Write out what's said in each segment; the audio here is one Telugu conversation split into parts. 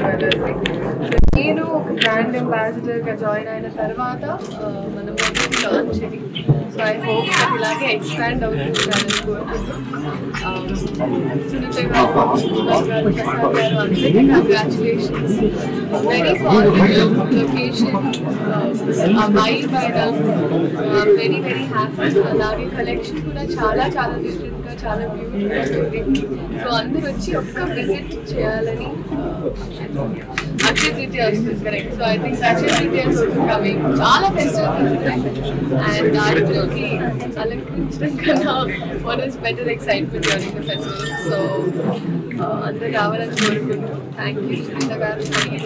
జ్యువెలర్స్ని నేను ఒక బ్రాండ్ అంబాసిడర్గా జాయిన్ అయిన తర్వాత ఆ, మనం లాంచ్ ఇది సో ఐ హోప్ అది ఇలాగే ఎక్స్పాండ్ అవుతుందని కోరుకుంటున్నాను సునీత గారు కుమార్ గారు ప్రసాద్ గారు అందరికీ కంగ్రాచులేషన్స్ వెరీ పాజిటివ్ లొకేషన్ ఆ వైబ్ అయినా వెరీ వెరీ హ్యాపీ అలాగే కలెక్షన్ కూడా చాలా చాలా డిఫరెంట్ గా చాలా బ్యూటిఫుల్ ఉంది సో అందరూ వచ్చి ఒక్క విజిట్ చేయాలని అక్షయ తృతీయ వస్తుంది correct so I think Akshaya Tritiya coming చాలా ఫెస్టివల్స్ వస్తున్నాయి అండ్ దాంట్లోకి అలంకరించడం కన్నా one is better excitement during the festival so అందరూ రావాలని కోరుకుంటున్నాం థ్యాంక్ యూ సునీత గారు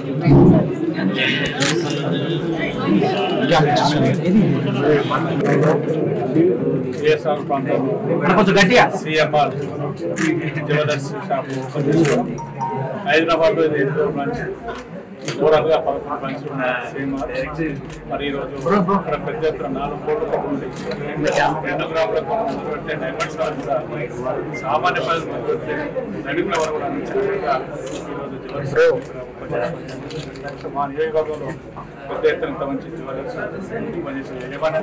విఎస్ఆర్ ప్రాంతంలో కొంచెం గట్టిగా సిఎంఆర్ జ్యువెలర్స్ షాప్ ఓపెన్ చేశారు హైదరాబాద్లో ఇది ఎనిమిదో బ్రాంచ్ ఓవరాల్గా పదకొండు బ్రాంచ్ ఉన్నాయి సిఎంఆర్ మరి ఈరోజు ఇక్కడ పెద్ద ఎత్తున నాలుగు కోట్ల ఉంది రెండు గ్రాములకు మొదలుపెట్టే డైమండ్స్ వాళ్ళు కూడా సామాన్య ప్రజలు మొదలుపెట్టే నడుగుల వరకు కూడా అందించిన విధంగా ఈరోజు జ్యువెలర్స్ ఓపెన్ చేశారు మా నియోజకవర్గంలో పెద్ద ఎత్తున ఇంత మంచి జ్యువెలర్స్ పనిచేసే యజమాని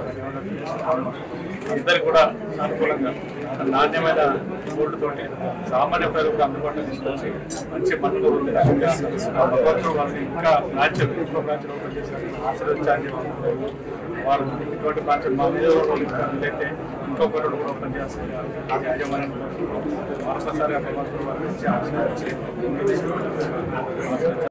ఇద్దరు కూడా అనుకూలంగా నాణ్యమైన గోల్డ్ తోటి సామాన్య ప్రజలకు అందుబాటులో తీసుకొచ్చి మంచి మనుగడ ఉంది రకంగా ఆ భగవంతుడు వాళ్ళని ఇంకా బ్రాంచ్ ఇంకో బ్రాంచ్ ఓపెన్ చేశారు ఆశీర్వదించాలని చెప్పి వారు ఇటువంటి బ్రాంచ్ మా నియోజకవర్గంలో వీలైతే ఇంకొకరు కూడా ఓపెన్ చేస్తారు యాజమాన్యం మరొకసారి ఆ భగవంతుడు వారి నుంచి ఆశీర్వదించి ముందుకు తీసుకెళ్ళాలి.